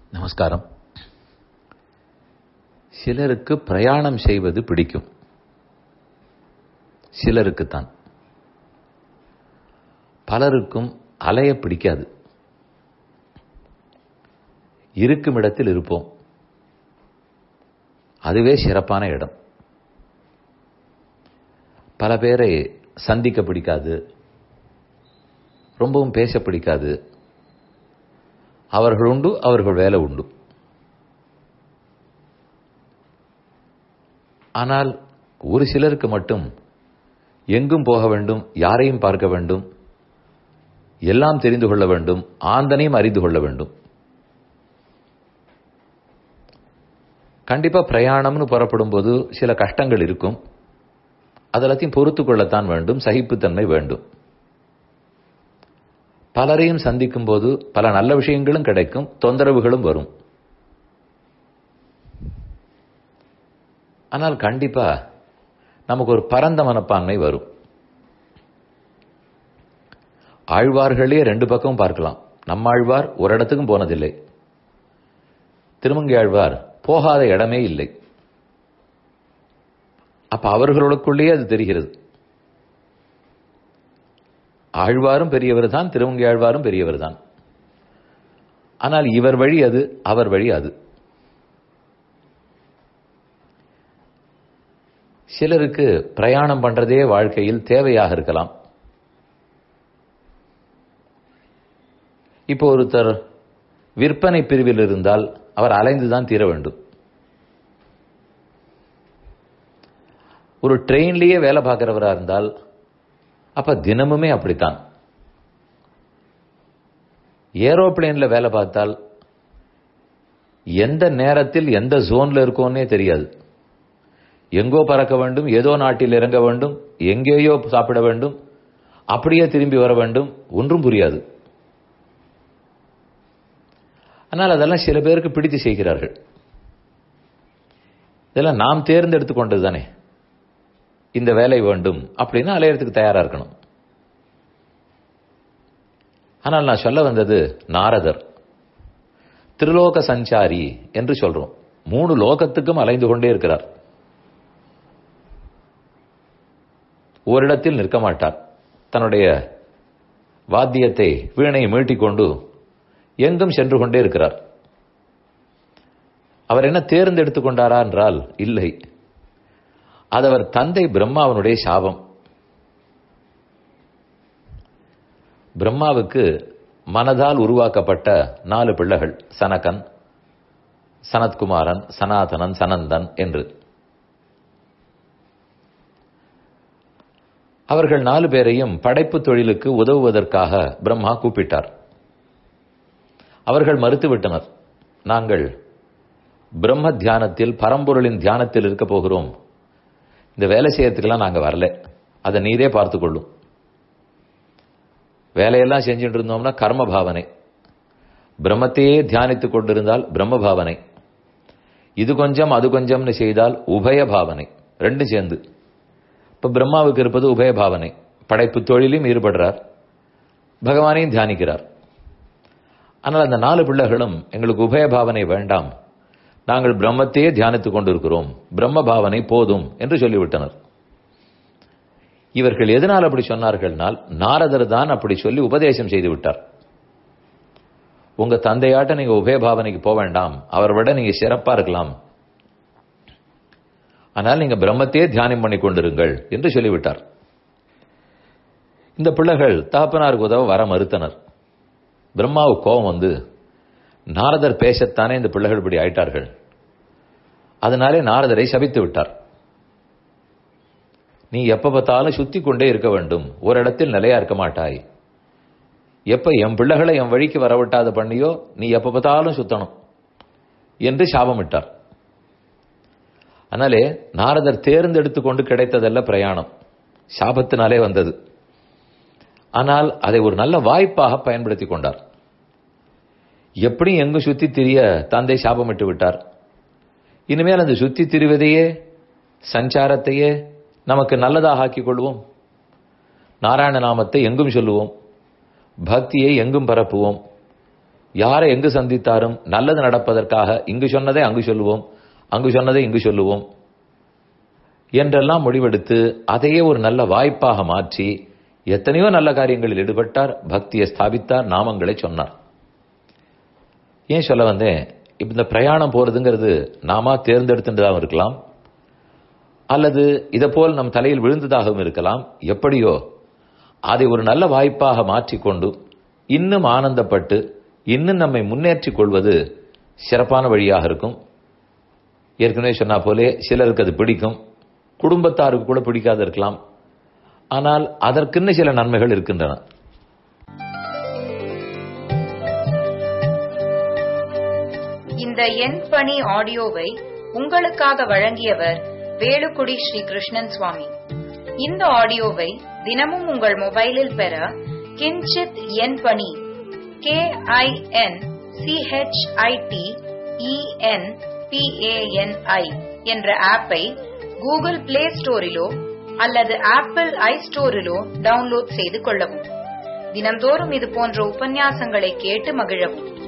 நமஸ்காரம் சிலருக்கு பிரயாணம் செய்வது பிடிக்கும் சிலருக்குத்தான் பலருக்கும் அலைய பிடிக்காது இருக்கும் இடத்தில் இருப்போம் அதுவே சிறப்பான இடம் பல பேரை சந்திக்க பிடிக்காது ரொம்பவும் பேச பிடிக்காது அவர்கள் உண்டு அவர்கள் வேலை உண்டு ஆனால் ஒரு சிலருக்கு மட்டும் எங்கும் போக வேண்டும் யாரையும் பார்க்க வேண்டும் எல்லாம் தெரிந்து கொள்ள வேண்டும் ஆந்தனையும் அறிந்து கொள்ள வேண்டும் கண்டிப்பா பிரயாணம்னு புறப்படும் போது சில கஷ்டங்கள் இருக்கும் அதெல்லாத்தையும் பொறுத்து கொள்ளத்தான் வேண்டும் சகிப்புத்தன்மை வேண்டும் பலரையும் சந்திக்கும் போது பல நல்ல விஷயங்களும் கிடைக்கும் தொந்தரவுகளும் வரும் ஆனால் கண்டிப்பா நமக்கு ஒரு பரந்த மனப்பான்மை வரும் ஆழ்வார்களே ரெண்டு பக்கமும் பார்க்கலாம் நம்ம ஆழ்வார் ஒரு இடத்துக்கும் போனதில்லை திருமங்கை ஆழ்வார் போகாத இடமே இல்லை அப்ப அவர்களுக்குள்ளேயே அது தெரிகிறது ஆழ்வாரும் பெரியவர் தான் திருவங்கை ஆழ்வாரும் பெரியவர் தான் ஆனால் இவர் வழி அது அவர் வழி அது சிலருக்கு பிரயாணம் பண்றதே வாழ்க்கையில் தேவையாக இருக்கலாம் இப்போ ஒருத்தர் விற்பனை பிரிவில் இருந்தால் அவர் அலைந்துதான் தீர வேண்டும் ஒரு ட்ரெயின்லயே வேலை பார்க்கிறவரா இருந்தால் அப்ப தினமுமே அப்படித்தான் ஏரோப்ளேன்ல வேலை பார்த்தால் எந்த நேரத்தில் எந்த ஜோன்ல இருக்கோன்னே தெரியாது எங்கோ பறக்க வேண்டும் ஏதோ நாட்டில் இறங்க வேண்டும் எங்கேயோ சாப்பிட வேண்டும் அப்படியே திரும்பி வர வேண்டும் ஒன்றும் புரியாது ஆனால் அதெல்லாம் சில பேருக்கு பிடித்து செய்கிறார்கள் இதெல்லாம் நாம் தேர்ந்தெடுத்து கொண்டது தானே இந்த வேலை வேண்டும் அப்படின்னு அலையறதுக்கு தயாரா இருக்கணும் ஆனால் நான் சொல்ல வந்தது நாரதர் திருலோக சஞ்சாரி என்று சொல்றோம் மூணு லோகத்துக்கும் அலைந்து கொண்டே இருக்கிறார் ஓரிடத்தில் நிற்க மாட்டார் தன்னுடைய வாத்தியத்தை வீணை மீட்டிக்கொண்டு எங்கும் சென்று கொண்டே இருக்கிறார் அவர் என்ன தேர்ந்தெடுத்துக் கொண்டாரா என்றால் இல்லை அது அவர் தந்தை பிரம்மாவனுடைய சாபம் பிரம்மாவுக்கு மனதால் உருவாக்கப்பட்ட நாலு பிள்ளைகள் சனகன் சனத்குமாரன் சனாதனன் சனந்தன் என்று அவர்கள் நாலு பேரையும் படைப்பு தொழிலுக்கு உதவுவதற்காக பிரம்மா கூப்பிட்டார் அவர்கள் மறுத்துவிட்டனர் நாங்கள் பிரம்ம தியானத்தில் பரம்பொருளின் தியானத்தில் இருக்க போகிறோம் இந்த வேலை செய்யறதுக்கெல்லாம் நாங்கள் வரல அதை நீரே பார்த்து கொள்ளும் வேலையெல்லாம் செஞ்சுட்டு இருந்தோம்னா கர்ம பாவனை பிரம்மத்தையே தியானித்துக் கொண்டிருந்தால் பிரம்ம பாவனை இது கொஞ்சம் அது கொஞ்சம்னு செய்தால் உபய பாவனை ரெண்டும் சேர்ந்து இப்ப பிரம்மாவுக்கு இருப்பது உபய பாவனை படைப்பு தொழிலும் ஈடுபடுறார் பகவானையும் தியானிக்கிறார் ஆனால் அந்த நாலு பிள்ளைகளும் எங்களுக்கு உபய பாவனை வேண்டாம் நாங்கள் பிரம்மத்தையே தியானித்துக் கொண்டிருக்கிறோம் பிரம்ம பாவனை போதும் என்று சொல்லிவிட்டனர் இவர்கள் எதனால் அப்படி சொன்னார்கள்னால் நாரதர் தான் அப்படி சொல்லி உபதேசம் செய்து விட்டார் உங்க தந்தையாட்ட நீங்க உபய பாவனைக்கு போக வேண்டாம் அவரை விட நீங்க சிறப்பா இருக்கலாம் ஆனால் நீங்க பிரம்மத்தையே தியானம் பண்ணி கொண்டிருங்கள் என்று சொல்லிவிட்டார் இந்த பிள்ளைகள் தகப்பனாருக்கு உதவ வர மறுத்தனர் பிரம்மாவுக்கு கோபம் வந்து நாரதர் பேசத்தானே இந்த பிள்ளைகள் இப்படி ஆயிட்டார்கள் அதனாலே நாரதரை சபித்து விட்டார் நீ எப்ப பார்த்தாலும் சுத்தி கொண்டே இருக்க வேண்டும் ஒரு இடத்தில் நிலையா இருக்க மாட்டாய் எப்ப என் பிள்ளைகளை என் வழிக்கு வரவிட்டாத பண்ணியோ நீ எப்ப பார்த்தாலும் சுத்தணும் என்று சாபமிட்டார் அதனாலே நாரதர் தேர்ந்தெடுத்து கொண்டு கிடைத்ததல்ல பிரயாணம் சாபத்தினாலே வந்தது ஆனால் அதை ஒரு நல்ல வாய்ப்பாக பயன்படுத்தி கொண்டார் எப்படி எங்கு சுத்தி திரிய தந்தை சாபமிட்டு விட்டார் இனிமேல் அந்த சுத்தி திரிவதையே சஞ்சாரத்தையே நமக்கு நல்லதாக ஆக்கிக் கொள்வோம் நாராயண நாமத்தை எங்கும் சொல்லுவோம் பக்தியை எங்கும் பரப்புவோம் யாரை எங்கு சந்தித்தாரும் நல்லது நடப்பதற்காக இங்கு சொன்னதை அங்கு சொல்லுவோம் அங்கு சொன்னதை இங்கு சொல்லுவோம் என்றெல்லாம் முடிவெடுத்து அதையே ஒரு நல்ல வாய்ப்பாக மாற்றி எத்தனையோ நல்ல காரியங்களில் ஈடுபட்டார் பக்தியை ஸ்தாபித்தார் நாமங்களை சொன்னார் ஏன் சொல்ல வந்தேன் இப்ப இந்த பிரயாணம் போறதுங்கிறது நாம தேர்ந்தெடுத்துதான் இருக்கலாம் அல்லது இதை போல் நம் தலையில் விழுந்ததாகவும் இருக்கலாம் எப்படியோ அதை ஒரு நல்ல வாய்ப்பாக மாற்றிக்கொண்டு இன்னும் ஆனந்தப்பட்டு இன்னும் நம்மை முன்னேற்றிக் கொள்வது சிறப்பான வழியாக இருக்கும் ஏற்கனவே சொன்னா போலே சிலருக்கு அது பிடிக்கும் குடும்பத்தாருக்கு கூட பிடிக்காது இருக்கலாம் ஆனால் அதற்குன்னு சில நன்மைகள் இருக்கின்றன இந்த எண் பணி ஆடியோவை உங்களுக்காக வழங்கியவர் வேலுக்குடி ஸ்ரீ கிருஷ்ணன் சுவாமி இந்த ஆடியோவை தினமும் உங்கள் மொபைலில் பெற கிஞ்சித் எண் பணி கே ஐ என் சிஹெச்ஐடி இஎன் பிஏஎன்ஐ என்ற ஆப்பை கூகுள் பிளே ஸ்டோரிலோ அல்லது ஆப்பிள் ஐ ஸ்டோரிலோ டவுன்லோட் செய்து கொள்ளவும் தினம்தோறும் இது போன்ற உபன்யாசங்களை கேட்டு மகிழவும்